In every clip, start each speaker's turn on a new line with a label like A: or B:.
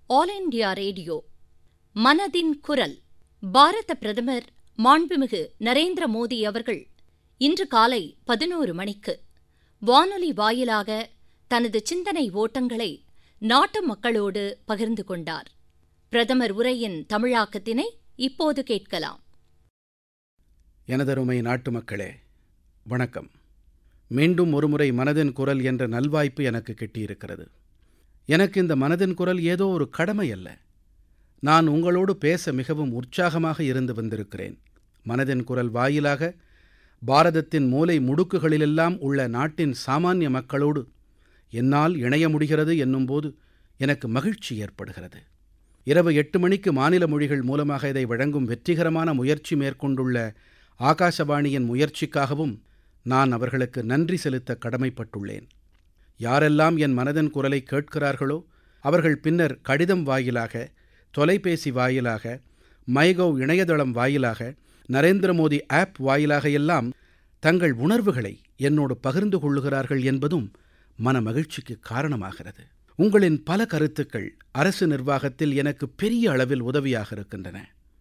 A: all India radio மனதின் குரல் பாரத பிரதமர் மாண்புமிகு நரேந்திர மோடி அவர்கள் இன்று காலை பதினோரு மணிக்கு வானொலி வாயிலாக தனது சிந்தனை ஓட்டங்களை நாட்டு மக்களோடு பகிர்ந்து கொண்டார் பிரதமர் உரையின் தமிழாக்கத்தினை இப்போது கேட்கலாம்
B: எனதருமை நாட்டு மக்களே வணக்கம் மீண்டும் ஒருமுறை மனதின் குரல் என்ற நல்வாய்ப்பு எனக்கு கிட்டியிருக்கிறது எனக்கு இந்த மனதின் குரல் ஏதோ ஒரு கடமை அல்ல நான் உங்களோடு பேச மிகவும் உற்சாகமாக இருந்து வந்திருக்கிறேன் மனதின் குரல் வாயிலாக பாரதத்தின் மூலை முடுக்குகளிலெல்லாம் உள்ள நாட்டின் சாமானிய மக்களோடு என்னால் இணைய முடிகிறது என்னும்போது எனக்கு மகிழ்ச்சி ஏற்படுகிறது இரவு எட்டு மணிக்கு மாநில மொழிகள் மூலமாக இதை வழங்கும் வெற்றிகரமான முயற்சி மேற்கொண்டுள்ள ஆகாசவாணியின் முயற்சிக்காகவும் நான் அவர்களுக்கு நன்றி செலுத்த கடமைப்பட்டுள்ளேன் யாரெல்லாம் என் மனதின் குரலை கேட்கிறார்களோ அவர்கள் பின்னர் கடிதம் வாயிலாக தொலைபேசி வாயிலாக மைகவ் இணையதளம் வாயிலாக நரேந்திர மோடி ஆப் வாயிலாக எல்லாம் தங்கள் உணர்வுகளை என்னோடு பகிர்ந்து கொள்ளுகிறார்கள் என்பதும் மன மகிழ்ச்சிக்கு காரணமாகிறது உங்களின் பல கருத்துக்கள் அரசு நிர்வாகத்தில் எனக்கு பெரிய அளவில் உதவியாக இருக்கின்றன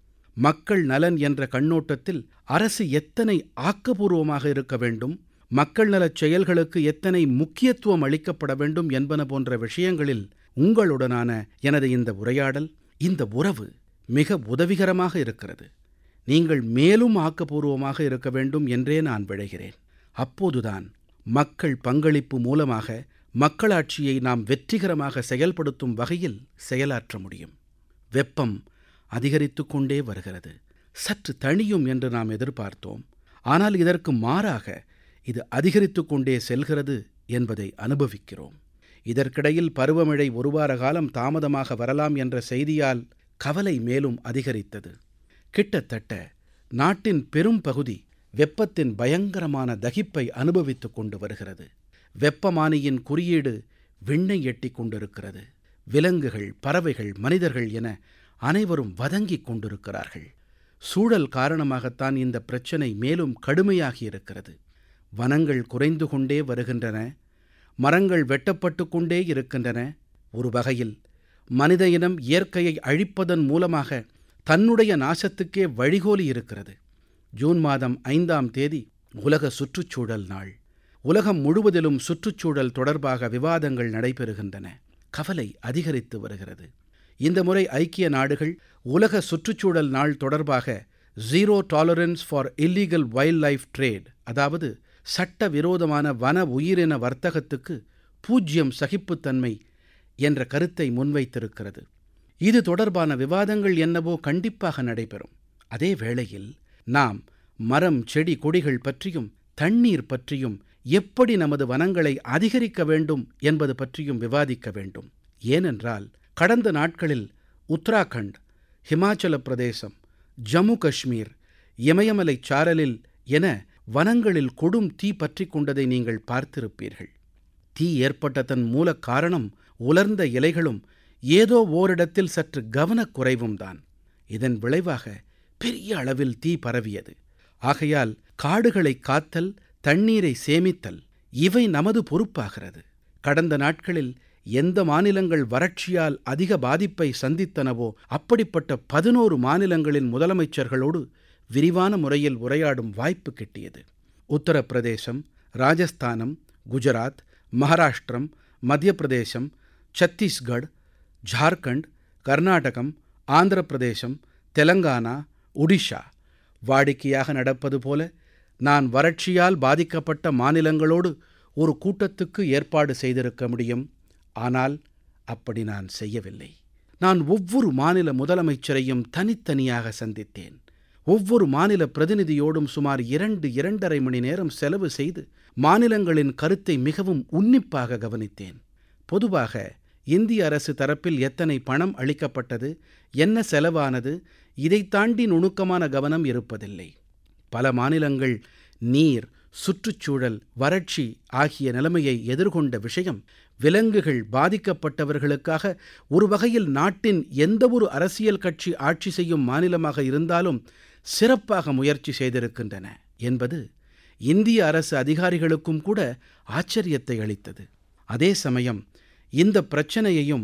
B: மக்கள் நலன் என்ற கண்ணோட்டத்தில் அரசு எத்தனை ஆக்கபூர்வமாக இருக்க வேண்டும் மக்கள் நலச் செயல்களுக்கு எத்தனை முக்கியத்துவம் அளிக்கப்பட வேண்டும் என்பன போன்ற விஷயங்களில் உங்களுடனான எனது இந்த உரையாடல் இந்த உறவு மிக உதவிகரமாக இருக்கிறது நீங்கள் மேலும் ஆக்கப்பூர்வமாக இருக்க வேண்டும் என்றே நான் விழைகிறேன் அப்போதுதான் மக்கள் பங்களிப்பு மூலமாக மக்களாட்சியை நாம் வெற்றிகரமாக செயல்படுத்தும் வகையில் செயலாற்ற முடியும் வெப்பம் அதிகரித்து கொண்டே வருகிறது சற்று தணியும் என்று நாம் எதிர்பார்த்தோம் ஆனால் இதற்கு மாறாக இது அதிகரித்து கொண்டே செல்கிறது என்பதை அனுபவிக்கிறோம் இதற்கிடையில் பருவமழை ஒரு வார காலம் தாமதமாக வரலாம் என்ற செய்தியால் கவலை மேலும் அதிகரித்தது கிட்டத்தட்ட நாட்டின் பெரும் பகுதி வெப்பத்தின் பயங்கரமான தகிப்பை அனுபவித்துக் கொண்டு வருகிறது வெப்பமானியின் குறியீடு விண்ணை எட்டிக் கொண்டிருக்கிறது விலங்குகள் பறவைகள் மனிதர்கள் என அனைவரும் வதங்கிக் கொண்டிருக்கிறார்கள் சூழல் காரணமாகத்தான் இந்த பிரச்சனை மேலும் கடுமையாகி இருக்கிறது வனங்கள் குறைந்து கொண்டே வருகின்றன மரங்கள் வெட்டப்பட்டு கொண்டே இருக்கின்றன ஒரு வகையில் மனித இனம் இயற்கையை அழிப்பதன் மூலமாக தன்னுடைய நாசத்துக்கே வழிகோலி இருக்கிறது ஜூன் மாதம் ஐந்தாம் தேதி உலக சுற்றுச்சூழல் நாள் உலகம் முழுவதிலும் சுற்றுச்சூழல் தொடர்பாக விவாதங்கள் நடைபெறுகின்றன கவலை அதிகரித்து வருகிறது இந்த முறை ஐக்கிய நாடுகள் உலக சுற்றுச்சூழல் நாள் தொடர்பாக zero tolerance for illegal wildlife trade அதாவது சட்டவிரோதமான வன உயிரின வர்த்தகத்துக்கு பூஜ்யம் சகிப்புத்தன்மை என்ற கருத்தை முன்வைத்திருக்கிறது இது தொடர்பான விவாதங்கள் என்னவோ கண்டிப்பாக நடைபெறும் அதே வேளையில் நாம் மரம் செடி கொடிகள் பற்றியும் தண்ணீர் பற்றியும் எப்படி நமது வனங்களை அதிகரிக்க வேண்டும் என்பது பற்றியும் விவாதிக்க வேண்டும் ஏனென்றால் கடந்த நாட்களில் உத்தராகண்ட் ஹிமாச்சல பிரதேசம் ஜம்மு காஷ்மீர் இமயமலைச் சாரலில் என வனங்களில் கொடும் தீ பற்றி கொண்டதை நீங்கள் பார்த்திருப்பீர்கள் தீ ஏற்பட்டதன் மூல காரணம் உலர்ந்த இலைகளும் ஏதோ ஓரிடத்தில் சற்று கவனக்குறைவும் தான் இதன் விளைவாக பெரிய அளவில் தீ பரவியது ஆகையால் காடுகளை காத்தல் தண்ணீரை சேமித்தல் இவை நமது பொறுப்பாகிறது கடந்த நாட்களில் எந்த மாநிலங்கள் வறட்சியால் அதிக பாதிப்பை சந்தித்தனவோ அப்படிப்பட்ட பதினோரு மாநிலங்களின் முதலமைச்சர்களோடு விரிவான முறையில் உரையாடும் வாய்ப்பு கிட்டியது உத்தரப்பிரதேசம் ராஜஸ்தானம் குஜராத் மகாராஷ்டிரம் மத்திய பிரதேசம் சத்தீஸ்கட் ஜார்க்கண்ட் கர்நாடகம் ஆந்திர பிரதேசம் தெலங்கானா ஒடிஷா வாடிக்கையாக நடப்பது போல நான் வறட்சியால் பாதிக்கப்பட்ட மாநிலங்களோடு ஒரு கூட்டத்துக்கு ஏற்பாடு செய்திருக்க முடியும் ஆனால் அப்படி நான் செய்யவில்லை நான் ஒவ்வொரு மாநில முதலமைச்சரையும் தனித்தனியாக சந்தித்தேன் ஒவ்வொரு மாநில பிரதிநிதியோடும் சுமார் இரண்டு இரண்டரை மணி நேரம் செலவு செய்து மாநிலங்களின் கருத்தை மிகவும் உன்னிப்பாக கவனித்தேன் பொதுவாக இந்திய அரசு தரப்பில் எத்தனை பணம் அளிக்கப்பட்டது என்ன செலவானது இதைத் தாண்டி நுணுக்கமான கவனம் இருப்பதில்லை பல மாநிலங்கள் நீர் சுற்றுச்சூழல் வறட்சி ஆகிய நிலைமையை எதிர்கொண்ட விஷயம் விலங்குகள் பாதிக்கப்பட்டவர்களுக்காக ஒரு வகையில் நாட்டின் எந்தவொரு அரசியல் கட்சி ஆட்சி செய்யும் மாநிலமாக இருந்தாலும் சிறப்பாக முயற்சி செய்திருக்கின்றன என்பது இந்திய அரசு அதிகாரிகளுக்கும் கூட ஆச்சரியத்தை அளித்தது அதே சமயம் இந்த பிரச்சனையையும்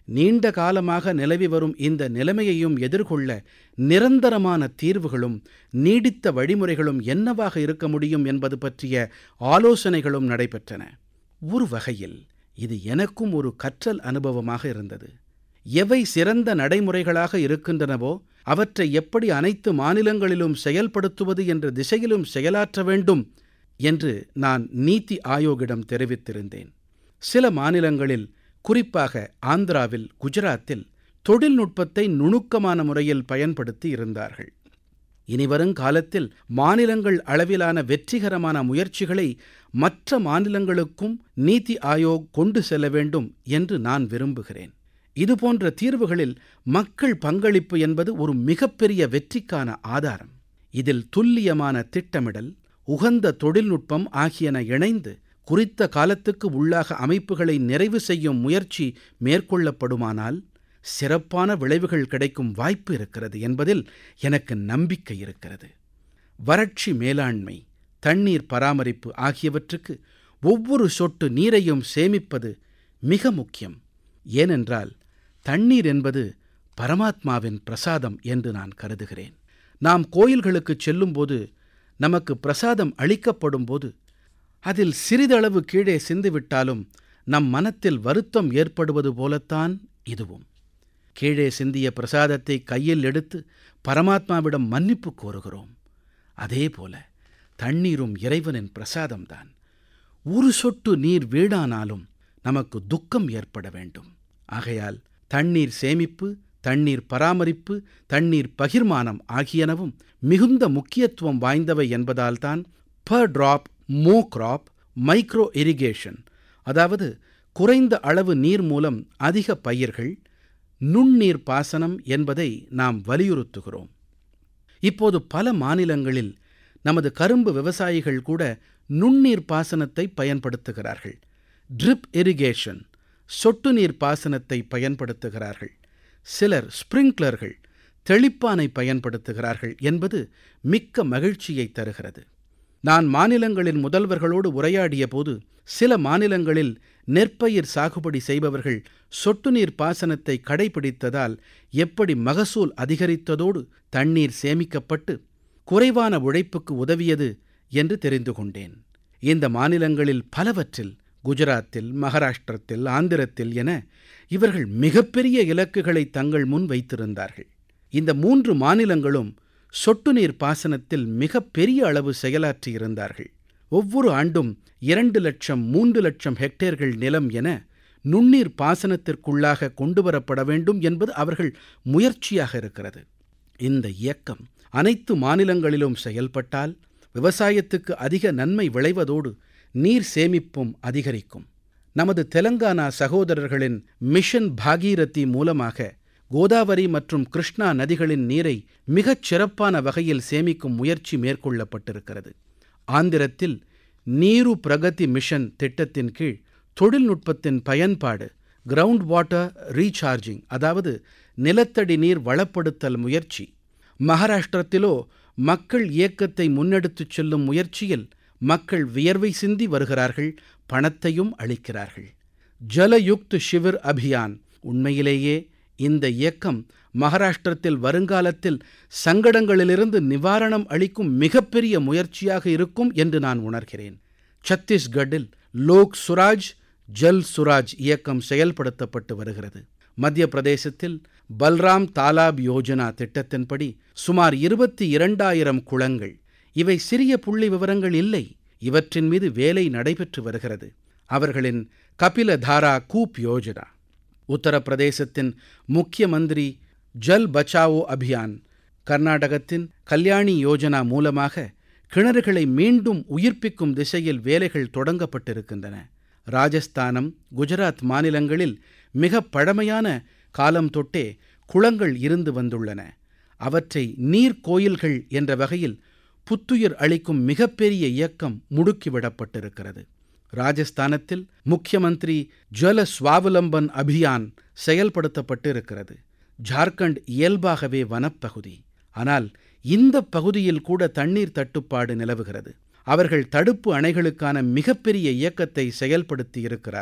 B: நீண்ட காலமாக நிலவி வரும் இந்த நிலைமையையும் எதிர்கொள்ள நிரந்தரமான தீர்வுகளும் நீடித்த வழிமுறைகளும் என்னவாக இருக்க முடியும் என்பது பற்றிய ஆலோசனைகளும் நடைபெற்றன ஒரு வகையில் இது எனக்கும் ஒரு கற்றல் அனுபவமாக இருந்தது எவை சிறந்த நடைமுறைகளாக இருக்கின்றனவோ அவற்றை எப்படி அனைத்து மாநிலங்களிலும் செயல்படுத்துவது என்ற திசையிலும் செயலாற்ற வேண்டும் என்று நான் நீத்தி ஆயோக்கிடம் தெரிவித்திருந்தேன் சில மாநிலங்களில் குறிப்பாக ஆந்திராவில் குஜராத்தில் தொழில்நுட்பத்தை நுணுக்கமான முறையில் பயன்படுத்தி இருந்தார்கள் இனிவரும் காலத்தில் மாநிலங்கள் அளவிலான வெற்றிகரமான முயற்சிகளை மற்ற மாநிலங்களுக்கும் நீத்தி ஆயோக் கொண்டு செல்ல வேண்டும் என்று நான் விரும்புகிறேன் இதுபோன்ற தீர்வுகளில் மக்கள் பங்களிப்பு என்பது ஒரு மிகப்பெரிய வெற்றிக்கான ஆதாரம் இதில் துல்லியமான திட்டமிடல் உகந்த தொழில்நுட்பம் ஆகியன இணைந்து குறித்த காலத்துக்கு உள்ளாக அமைப்புகளை நிறைவு செய்யும் முயற்சி மேற்கொள்ளப்படுமானால் சிறப்பான விளைவுகள் கிடைக்கும் வாய்ப்பு இருக்கிறது என்பதில் எனக்கு நம்பிக்கை இருக்கிறது வறட்சி மேலாண்மை தண்ணீர் பராமரிப்பு ஆகியவற்றுக்கு ஒவ்வொரு சொட்டு நீரையும் சேமிப்பது மிக முக்கியம் ஏனென்றால் தண்ணீர் என்பது பரமாத்மாவின் பிரசாதம் என்று நான் கருதுகிறேன் நாம் கோயில்களுக்குச் செல்லும்போது நமக்கு பிரசாதம் அளிக்கப்படும் போது அதில் சிறிதளவு கீழே சிந்திவிட்டாலும் நம் மனத்தில் வருத்தம் ஏற்படுவது போலத்தான் இதுவும் கீழே சிந்திய பிரசாதத்தை கையில் எடுத்து பரமாத்மாவிடம் மன்னிப்பு கோருகிறோம் அதே போல தண்ணீரும் இறைவனின் பிரசாதம்தான் ஒரு சொட்டு நீர் வீணானாலும் நமக்கு துக்கம் ஏற்பட வேண்டும் ஆகையால் தண்ணீர் சேமிப்பு தண்ணீர் பராமரிப்பு தண்ணீர் பகிர்மானம் ஆகியனவும் மிகுந்த முக்கியத்துவம் வாய்ந்தவை என்பதால்தான் per drop more crop micro irrigation அதாவது குறைந்த அளவு நீர் மூலம் அதிக பயிர்கள் நுண்ணீர் பாசனம் என்பதை நாம் வலியுறுத்துகிறோம் இப்போது பல மாநிலங்களில் நமது கரும்பு விவசாயிகள் கூட நுண்ணீர் பாசனத்தை பயன்படுத்துகிறார்கள் ட்ரிப் இரிகேஷன் சொட்டு நீர் பாசனத்தை பயன்படுத்துகிறார்கள் சிலர் ஸ்பிரிங்க்லர்கள் தெளிப்பானை பயன்படுத்துகிறார்கள் என்பது மிக்க மகிழ்ச்சியை தருகிறது நான் மாநிலங்களின் முதல்வர்களோடு உரையாடிய போது சில மாநிலங்களில் நெற்பயிர் சாகுபடி செய்பவர்கள் சொட்டு நீர் பாசனத்தை கடைபிடித்ததால் எப்படி மகசூல் அதிகரித்ததோடு தண்ணீர் சேமிக்கப்பட்டு குறைவான உழைப்புக்கு உதவியது என்று தெரிந்து கொண்டேன் இந்த மாநிலங்களில் பலவற்றில் குஜராத்தில் மகாராஷ்டிரத்தில் ஆந்திரத்தில் என இவர்கள் மிகப்பெரிய இலக்குகளை தங்கள் முன் வைத்திருந்தார்கள் இந்த மூன்று மாநிலங்களும் சொட்டு நீர் பாசனத்தில் மிக பெரிய அளவு செயலாற்றியிருந்தார்கள் ஒவ்வொரு ஆண்டும் இரண்டு லட்சம் மூன்று லட்சம் ஹெக்டேர்கள் நிலம் என நுண்ணீர் பாசனத்திற்குள்ளாக கொண்டு வரப்பட வேண்டும் என்பது அவர்கள் முயற்சியாக இருக்கிறது இந்த இயக்கம் அனைத்து மாநிலங்களிலும் செயல்பட்டால் விவசாயத்துக்கு அதிக நன்மை விளைவதோடு நீர் சேமிப்பும் அதிகரிக்கும் நமது தெலங்கானா சகோதரர்களின் மிஷன் பாகீரதி மூலமாக கோதாவரி மற்றும் கிருஷ்ணா நதிகளின் நீரை மிகச் சிறப்பான வகையில் சேமிக்கும் முயற்சி மேற்கொள்ளப்பட்டிருக்கிறது ஆந்திரத்தில் நீரு பிரகதி மிஷன் திட்டத்தின் கீழ் தொழில்நுட்பத்தின் பயன்பாடு கிரவுண்ட் வாட்டர் ரீசார்ஜிங் அதாவது நிலத்தடி நீர் வளப்படுத்தல் முயற்சி மகாராஷ்டிரத்திலோ மக்கள் இயக்கத்தை முன்னெடுத்துச் செல்லும் முயற்சியில் மக்கள் வியர்வை சிந்தி வருகிறார்கள் பணத்தையும் அளிக்கிறார்கள் ஜலயுக்த் ஷிவிர் அபியான் உண்மையிலேயே இந்த இயக்கம் மகாராஷ்டிரத்தில் வருங்காலத்தில் சங்கடங்களிலிருந்து நிவாரணம் அளிக்கும் மிகப்பெரிய முயற்சியாக இருக்கும் என்று நான் உணர்கிறேன் சத்தீஸ்கட்டில் லோக் சுராஜ் ஜல் சுராஜ் இயக்கம் செயல்படுத்தப்பட்டு வருகிறது மத்திய பிரதேசத்தில் பல்ராம் தாலாப் யோஜனா திட்டத்தின்படி சுமார் இருபத்தி இரண்டாயிரம் குளங்கள் இவை சிறிய புள்ளி விவரங்கள் இல்லை இவற்றின் மீது வேலை நடைபெற்று வருகிறது அவர்களின் கபில தாரா கூப் யோஜனா உத்தரப்பிரதேசத்தின் முக்கிய மந்திரி ஜல் பச்சாவோ அபியான் கர்நாடகத்தின் கல்யாணி யோஜனா மூலமாக கிணறுகளை மீண்டும் உயிர்ப்பிக்கும் திசையில் வேலைகள் தொடங்கப்பட்டிருக்கின்றன ராஜஸ்தானம் குஜராத் மாநிலங்களில் மிக பழமையான காலம் தொட்டே குளங்கள் இருந்து வந்துள்ளன அவற்றை நீர்க்கோயில்கள் என்ற வகையில் புத்துயிர் அளிக்கும் மிகப்பெரிய இயக்கம் முடுக்கிவிடப்பட்டிருக்கிறது ராஜஸ்தானத்தில் முக்கியமந்திரி ஜல சுவாவலம்பன் அபியான் செயல்படுத்தப்பட்டு இருக்கிறது ஜார்க்கண்ட் இயல்பாகவே வனப்பகுதி ஆனால் இந்த பகுதியில் கூட தண்ணீர் தட்டுப்பாடு நிலவுகிறது அவர்கள் தடுப்பு அணைகளுக்கான மிகப்பெரிய இயக்கத்தை செயல்படுத்தி இருக்கிறார்கள்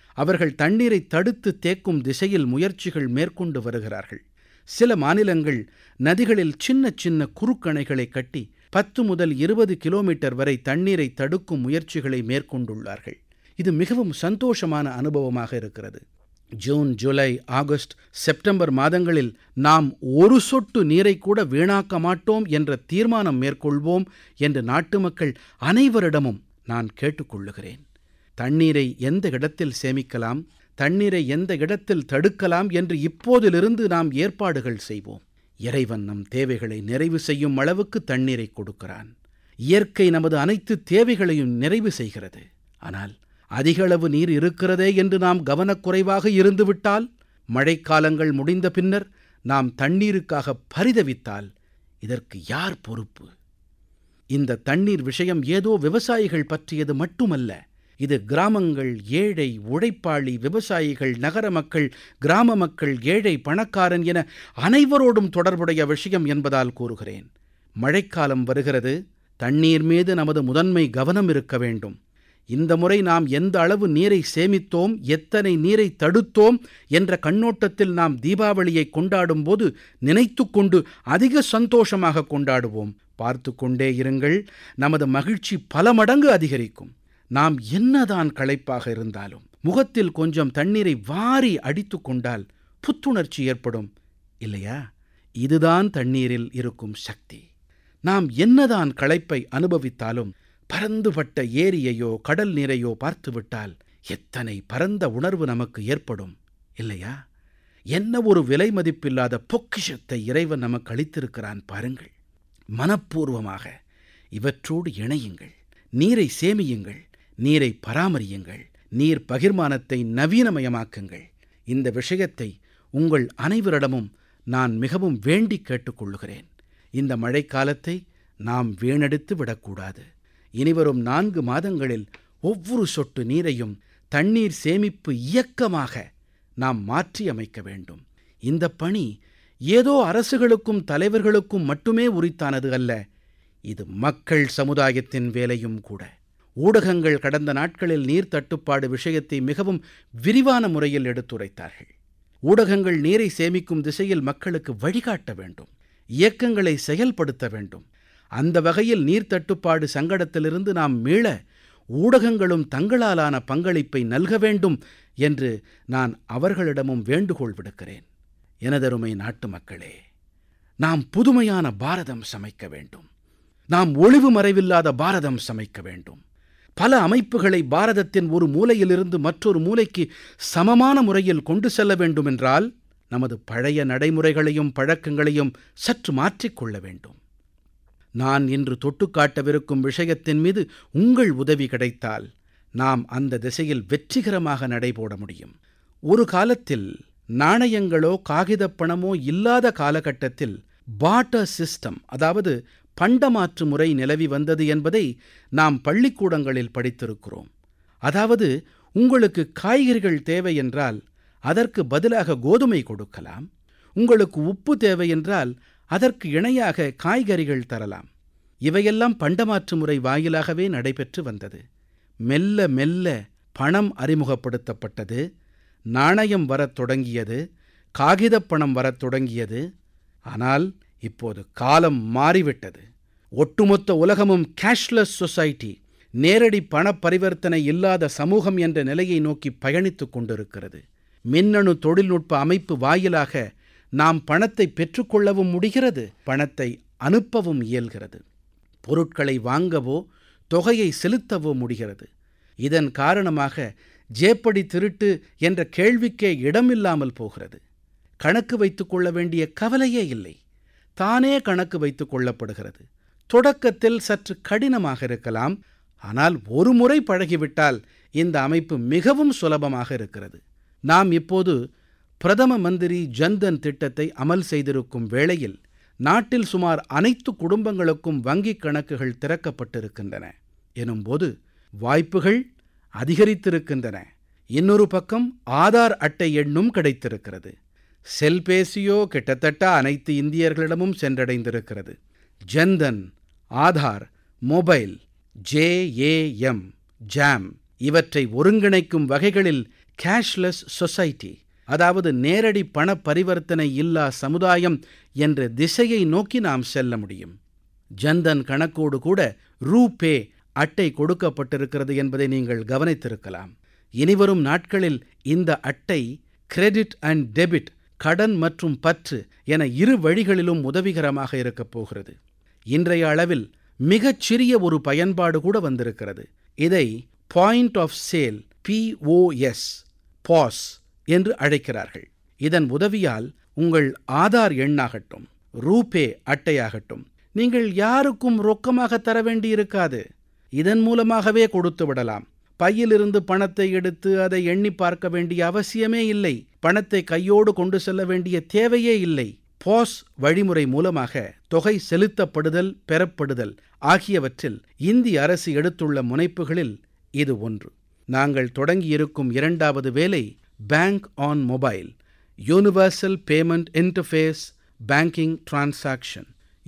B: அவர்கள் தண்ணீரை தடுத்து தேக்கும் திசையில் முயற்சிகள் மேற்கொண்டு வருகிறார்கள் சில மாநிலங்கள் நதிகளில் சின்ன சின்ன குறுக்கணைகளை கட்டி பத்து முதல் இருபது கிலோமீட்டர் வரை தண்ணீரை தடுக்கும் முயற்சிகளை மேற்கொண்டுள்ளார்கள் இது மிகவும் சந்தோஷமான அனுபவமாக இருக்கிறது ஜூன் ஜூலை ஆகஸ்ட் செப்டம்பர் மாதங்களில் நாம் ஒரு சொட்டு நீரை கூட வீணாக்க மாட்டோம் என்ற தீர்மானம் மேற்கொள்வோம் என்று நாட்டு மக்கள் அனைவரிடமும் நான் கேட்டுக்கொள்ளுகிறேன் தண்ணீரை எந்த இடத்தில் சேமிக்கலாம் தண்ணீரை எந்த இடத்தில் தடுக்கலாம் என்று இப்போதிலிருந்து நாம் ஏற்பாடுகள் செய்வோம் இறைவன் நம் தேவைகளை நிறைவு செய்யும் அளவுக்கு தண்ணீரை கொடுக்கிறான் இயற்கை நமது அனைத்து தேவைகளையும் நிறைவு செய்கிறது ஆனால் அதிக அளவு நீர் இருக்கிறதே என்று நாம் கவனக்குறைவாக இருந்துவிட்டால் மழைக்காலங்கள் முடிந்த பின்னர் நாம் தண்ணீருக்காக பரிதவித்தால் இதற்கு யார் பொறுப்பு இந்த தண்ணீர் விஷயம் ஏதோ விவசாயிகள் பற்றியது மட்டுமல்ல இது கிராமங்கள் ஏழை உழைப்பாளி விவசாயிகள் நகர மக்கள் கிராம மக்கள் ஏழை பணக்காரன் என அனைவரோடும் தொடர்புடைய விஷயம் என்பதால் கூறுகிறேன் மழைக்காலம் வருகிறது தண்ணீர் மீது நமது முதன்மை கவனம் இருக்க வேண்டும் இந்த முறை நாம் எந்த அளவு நீரை சேமித்தோம் எத்தனை நீரை தடுத்தோம் என்ற கண்ணோட்டத்தில் நாம் தீபாவளியை கொண்டாடும் போது நினைத்து கொண்டு அதிக சந்தோஷமாக கொண்டாடுவோம் பார்த்து கொண்டே இருங்கள் நமது மகிழ்ச்சி பல மடங்கு அதிகரிக்கும் நாம் என்னதான் களைப்பாக இருந்தாலும் முகத்தில் கொஞ்சம் தண்ணீரை வாரி அடித்து கொண்டால் புத்துணர்ச்சி ஏற்படும் இல்லையா இதுதான் தண்ணீரில் இருக்கும் சக்தி நாம் என்னதான் களைப்பை அனுபவித்தாலும் பரந்துபட்ட ஏரியையோ கடல் நீரையோ பார்த்துவிட்டால் எத்தனை பரந்த உணர்வு நமக்கு ஏற்படும் இல்லையா என்ன ஒரு விலை மதிப்பில்லாத பொக்கிஷத்தை இறைவன் நமக்கு அளித்திருக்கிறான் பாருங்கள் மனப்பூர்வமாக இவற்றோடு இணையுங்கள் நீரை சேமியுங்கள் நீரை பராமரியுங்கள் நீர் பகிர்மானத்தை நவீனமயமாக்குங்கள் இந்த விஷயத்தை உங்கள் அனைவரிடமும் நான் மிகவும் வேண்டி கேட்டுக்கொள்ளுகிறேன் இந்த மழைக்காலத்தை நாம் வீணடித்து விடக்கூடாது இனிவரும் நான்கு மாதங்களில் ஒவ்வொரு சொட்டு நீரையும் தண்ணீர் சேமிப்பு இயக்கமாக நாம் மாற்றி அமைக்க வேண்டும் இந்த பணி ஏதோ அரசுகளுக்கும் தலைவர்களுக்கும் மட்டுமே உரித்தானது அல்ல இது மக்கள் சமுதாயத்தின் வேலையும் கூட ஊடகங்கள் கடந்த நாட்களில் நீர் தட்டுப்பாடு விஷயத்தை மிகவும் விரிவான முறையில் எடுத்துரைத்தார்கள் ஊடகங்கள் நீரை சேமிக்கும் திசையில் மக்களுக்கு வழிகாட்ட வேண்டும் இயக்கங்களை செயல்படுத்த வேண்டும் அந்த வகையில் நீர் தட்டுப்பாடு சங்கடத்திலிருந்து நாம் மீள ஊடகங்களும் தங்களாலான பங்களிப்பை நல்க வேண்டும் என்று நான் அவர்களிடமும் வேண்டுகோள் விடுக்கிறேன் எனதருமை நாட்டு மக்களே நாம் புதுமையான பாரதம் சமைக்க வேண்டும் நாம் ஒளிவு மறைவில்லாத பாரதம் சமைக்க வேண்டும் பல அமைப்புகளை பாரதத்தின் ஒரு மூலையிலிருந்து மற்றொரு மூலைக்கு சமமான முறையில் கொண்டு செல்ல வேண்டுமென்றால் நமது பழைய நடைமுறைகளையும் பழக்கங்களையும் சற்று மாற்றிக்கொள்ள வேண்டும் நான் இன்று தொட்டுக்காட்டவிருக்கும் விஷயத்தின் மீது உங்கள் உதவி கிடைத்தால் நாம் அந்த திசையில் வெற்றிகரமாக நடைபோட முடியும் ஒரு காலத்தில் நாணயங்களோ காகிதப் பணமோ இல்லாத காலகட்டத்தில் பாட்டர் சிஸ்டம் அதாவது பண்டமாற்று முறை நிலவி வந்தது என்பதை நாம் பள்ளிக்கூடங்களில் படித்திருக்கிறோம் அதாவது உங்களுக்கு காய்கறிகள் தேவை என்றால் அதற்கு பதிலாக கோதுமை கொடுக்கலாம் உங்களுக்கு உப்பு தேவை என்றால் அதற்கு இணையாக காய்கறிகள் தரலாம் இவையெல்லாம் பண்டமாற்று முறை வாயிலாகவே நடைபெற்று வந்தது மெல்ல மெல்ல பணம் அறிமுகப்படுத்தப்பட்டது நாணயம் வரத் தொடங்கியது காகிதப் பணம் வரத் தொடங்கியது ஆனால் இப்போது காலம் மாறிவிட்டது ஒட்டுமொத்த உலகமும் கேஷ்லெஸ் சொசைட்டி நேரடி பண பரிவர்த்தனை இல்லாத சமூகம் என்ற நிலையை நோக்கி பயணித்துக் கொண்டிருக்கிறது மின்னணு தொழில்நுட்ப அமைப்பு வாயிலாக நாம் பணத்தை பெற்றுக்கொள்ளவும் முடிகிறது பணத்தை அனுப்பவும் இயல்கிறது பொருட்களை வாங்கவோ தொகையை செலுத்தவோ முடிகிறது இதன் காரணமாக ஜேப்படி திருட்டு என்ற கேள்விக்கே இடமில்லாமல் போகிறது கணக்கு வைத்துக் கொள்ள வேண்டிய கவலையே இல்லை தானே கணக்கு வைத்துக் கொள்ளப்படுகிறது தொடக்கத்தில் சற்று கடினமாக இருக்கலாம் ஆனால் ஒரு முறை பழகிவிட்டால் இந்த அமைப்பு மிகவும் சுலபமாக இருக்கிறது நாம் இப்போது பிரதம மந்திரி ஜன்தன் திட்டத்தை அமல் செய்திருக்கும் வேளையில் நாட்டில் சுமார் அனைத்து குடும்பங்களுக்கும் வங்கிக் கணக்குகள் திறக்கப்பட்டிருக்கின்றன எனும்போது வாய்ப்புகள் அதிகரித்திருக்கின்றன இன்னொரு பக்கம் ஆதார் அட்டை எண்ணும் கிடைத்திருக்கிறது செல்பேசியோ கிட்டத்தட்ட அனைத்து இந்தியர்களிடமும் சென்றடைந்திருக்கிறது Jan Dhan Aadhaar mobile JAM JAM இவற்றை ஒருங்கிணைக்கும் வகைகளில் கேஷ்லெஸ் சொசைட்டி அதாவது நேரடி பண பரிவர்த்தனை இல்லா சமுதாயம் என்ற திசையை நோக்கி நாம் செல்ல முடியும் ஜன்தன் கணக்கோடு கூட ரூபே அட்டை கொடுக்கப்பட்டிருக்கிறது என்பதை நீங்கள் கவனித்திருக்கலாம் இனிவரும் நாட்களில் இந்த அட்டை கிரெடிட் அண்ட் டெபிட் கடன் மற்றும் பற்று என இரு வழிகளிலும் உதவிகரமாக இருக்கப் போகிறது இன்றைய அளவில் மிகச் சிறிய ஒரு பயன்பாடு கூட வந்திருக்கிறது இதை point of sale POS POS என்று அழைக்கிறார்கள் இதன் உதவியால் உங்கள் ஆதார் எண்ணாகட்டும் ரூபே அட்டையாகட்டும் நீங்கள் யாருக்கும் ரொக்கமாக தர வேண்டியிருக்காது இதன் மூலமாகவே கொடுத்து விடலாம் பையிலிருந்து பணத்தை எடுத்து அதை எண்ணி பார்க்க வேண்டிய அவசியமே இல்லை பணத்தை கையோடு கொண்டு செல்ல வேண்டிய தேவையே இல்லை பாஸ் வழிமுறை மூலமாக தொகை செலுத்தப்படுதல் பெறப்படுதல் ஆகியவற்றில் இந்திய அரசு எடுத்துள்ள முனைப்புகளில் இது ஒன்று நாங்கள் தொடங்கியிருக்கும் இரண்டாவது வேலை bank on mobile universal payment interface banking transaction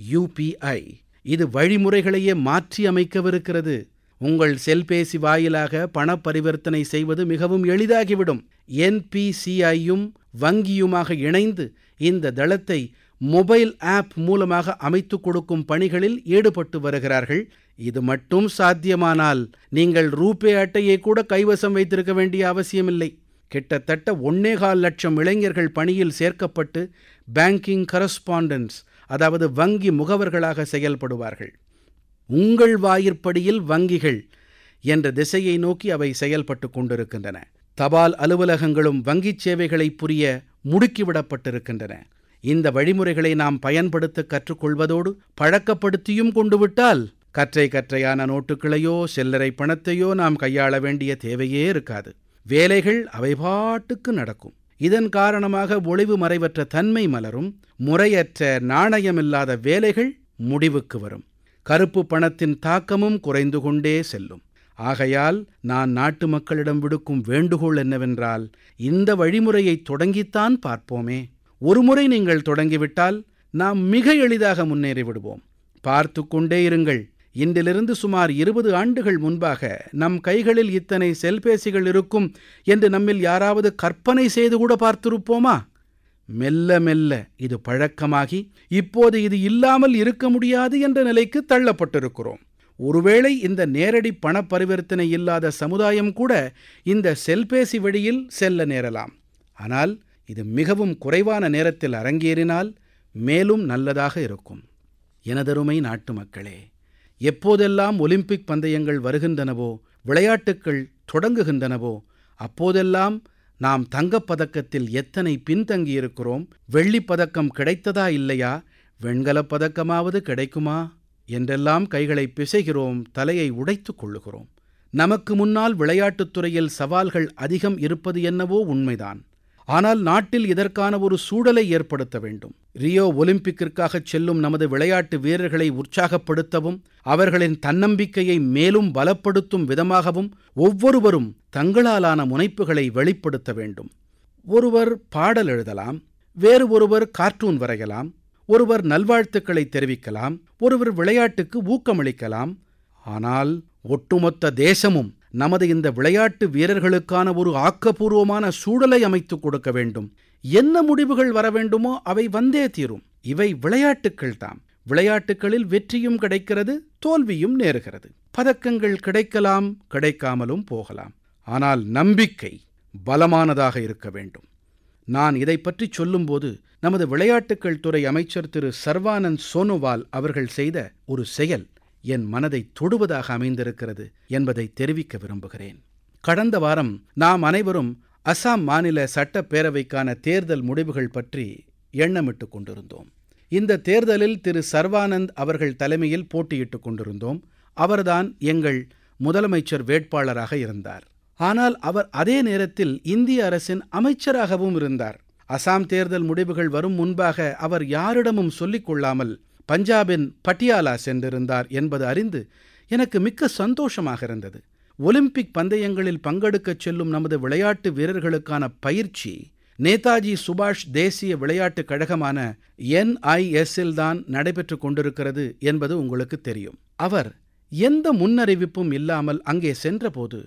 B: UPI இது வழிமுறைகளையே மாற்றி அமைக்கவிருக்கிறது உங்கள் செல்பேசி வாயிலாக பண பரிவர்த்தனை செய்வது மிகவும் எளிதாகிவிடும் என்பிசிஐயும் வங்கியுமாக இணைந்து இந்த தளத்தை மொபைல் ஆப் மூலமாக அமைத்துக் கொடுக்கும் பணிகளில் ஈடுபட்டு வருகிறார்கள் இது மட்டும் சாத்தியமானால் நீங்கள் ரூபே அட்டையை கூட கைவசம் வைத்திருக்க வேண்டிய அவசியமில்லை கிட்டத்தட்ட ஒன்னேகால் லட்சம் இளைஞர்கள் பணியில் சேர்க்கப்பட்டு பேங்கிங் கரஸ்பாண்டன்ஸ் அதாவது வங்கி முகவர்களாக செயல்படுவார்கள் உங்கள் வாயிற்படியில் வங்கிகள் என்ற திசையை நோக்கி அவை செயல்பட்டு கொண்டிருக்கின்றன தபால் அலுவலகங்களும் வங்கிச் சேவைகளை புரிய முடுக்கிவிடப்பட்டிருக்கின்றன இந்த வழிமுறைகளை நாம் பயன்படுத்த கற்றுக்கொள்வதோடு பழக்கப்படுத்தியும் கொண்டு விட்டால் கற்றை கற்றையான நோட்டுகளையோ சில்லறை பணத்தையோ நாம் கையாள வேண்டிய தேவையே இருக்காது வேலைகள் அவை பாட்டுக்கு நடக்கும் இதன் காரணமாக ஒளிவு மறைவற்ற தன்மை மலரும் முறையற்ற நாணயமில்லாத வேலைகள் முடிவுக்கு வரும் கருப்பு பணத்தின் தாக்கமும் குறைந்து கொண்டே செல்லும் ஆகையால் நான் நாட்டு மக்களிடம் விடுக்கும் வேண்டுகோள் என்னவென்றால் இந்த வழிமுறையை தொடங்கித்தான் பார்ப்போமே ஒருமுறை நீங்கள் தொடங்கிவிட்டால் நாம் மிக எளிதாக முன்னேறி விடுவோம் பார்த்து கொண்டே இருங்கள் இன்றிலிருந்து சுமார் இருபது ஆண்டுகள் முன்பாக நம் கைகளில் இத்தனை செல்பேசிகள் இருக்கும் என்று நம்மில் யாராவது கற்பனை செய்து கூட பார்த்திருப்போமா மெல்ல மெல்ல இது பழக்கமாகி இப்போது இது இல்லாமல் இருக்க முடியாது என்ற நிலைக்கு தள்ளப்பட்டிருக்கிறோம் ஒருவேளை இந்த நேரடி பண பரிவர்த்தனை இல்லாத சமுதாயம் கூட இந்த செல்பேசி வழியில் செல்ல நேரலாம் ஆனால் இது மிகவும் குறைவான நேரத்தில் அரங்கேறினால் மேலும் நல்லதாக இருக்கும் எனதருமை நாட்டு மக்களே எப்போதெல்லாம் ஒலிம்பிக் பந்தயங்கள் வருகின்றனவோ விளையாட்டுக்கள் தொடங்குகின்றனவோ அப்போதெல்லாம் நாம் தங்கப்பதக்கத்தில் எத்தனை பின்தங்கியிருக்கிறோம் வெள்ளிப் பதக்கம் கிடைத்ததா இல்லையா வெண்கலப் பதக்கமாவது கிடைக்குமா என்றெல்லாம் கைகளை பிசைகிறோம் தலையை உடைத்துக் கொள்ளுகிறோம் நமக்கு முன்னால் விளையாட்டுத் துறையில் சவால்கள் அதிகம் இருப்பது என்னவோ உண்மைதான் ஆனால் நாட்டில் இதற்கான ஒரு சூழலை ஏற்படுத்த வேண்டும் ரியோ ஒலிம்பிக்கிற்காகச் செல்லும் நமது விளையாட்டு வீரர்களை உற்சாகப்படுத்தவும் அவர்களின் தன்னம்பிக்கையை மேலும் பலப்படுத்தும் விதமாகவும் ஒவ்வொருவரும் தங்களாலான முனைப்புகளை வெளிப்படுத்த வேண்டும் ஒருவர் பாடல் எழுதலாம் வேறு ஒருவர் கார்ட்டூன் வரையலாம் ஒருவர் நல்வாழ்த்துக்களை தெரிவிக்கலாம் ஒருவர் விளையாட்டுக்கு ஊக்கமளிக்கலாம் ஆனால் ஒட்டுமொத்த தேசமும் நமது இந்த விளையாட்டு வீரர்களுக்கான ஒரு ஆக்கப்பூர்வமான சூழலை அமைத்துக் கொடுக்க வேண்டும் என்ன முடிவுகள் வர வேண்டுமோ அவை வந்தே தீரும் இவை விளையாட்டுக்கள் தாம் விளையாட்டுகளில் வெற்றியும் கிடைக்கிறது தோல்வியும் நேருகிறது பதக்கங்கள் கிடைக்கலாம் கிடைக்காமலும் போகலாம் ஆனால் நம்பிக்கை பலமானதாக இருக்க வேண்டும் நான் இதை பற்றி சொல்லும்போது நமது விளையாட்டுக்கள் துறை அமைச்சர் திரு சர்வானந்த் சோனோவால் அவர்கள் செய்த ஒரு செயல் என் மனதை தொடுவதாக அமைந்திருக்கிறது என்பதை தெரிவிக்க விரும்புகிறேன் கடந்த வாரம் நாம் அனைவரும் அசாம் மாநில சட்டப்பேரவைக்கான தேர்தல் முடிவுகள் பற்றி எண்ணமிட்டுக் கொண்டிருந்தோம் இந்த தேர்தலில் திரு சர்வானந்த் அவர்கள் தலைமையில் போட்டியிட்டுக் கொண்டிருந்தோம் அவர்தான் எங்கள் முதலமைச்சர் வேட்பாளராக இருந்தார் ஆனால் அவர் அதே நேரத்தில் இந்திய அரசின் அமைச்சராகவும் இருந்தார் அசாம் தேர்தல் முடிவுகள் வரும் முன்பாக அவர் யாரிடமும் சொல்லிக் கொள்ளாமல் பஞ்சாபின் பட்டியாலா சென்றிருந்தார் என்பது அறிந்து எனக்கு மிக்க சந்தோஷமாக இருந்தது ஒலிம்பிக் பந்தயங்களில் பங்கெடுக்கச் செல்லும் நமது விளையாட்டு வீரர்களுக்கான பயிற்சி நேதாஜி சுபாஷ் தேசிய விளையாட்டுக் கழகமான என்ஐஎஸ்ஸில் தான் நடைபெற்று கொண்டிருக்கிறது என்பது உங்களுக்கு தெரியும் அவர் எந்த முன்னறிவிப்பும் இல்லாமல் அங்கே சென்றபோது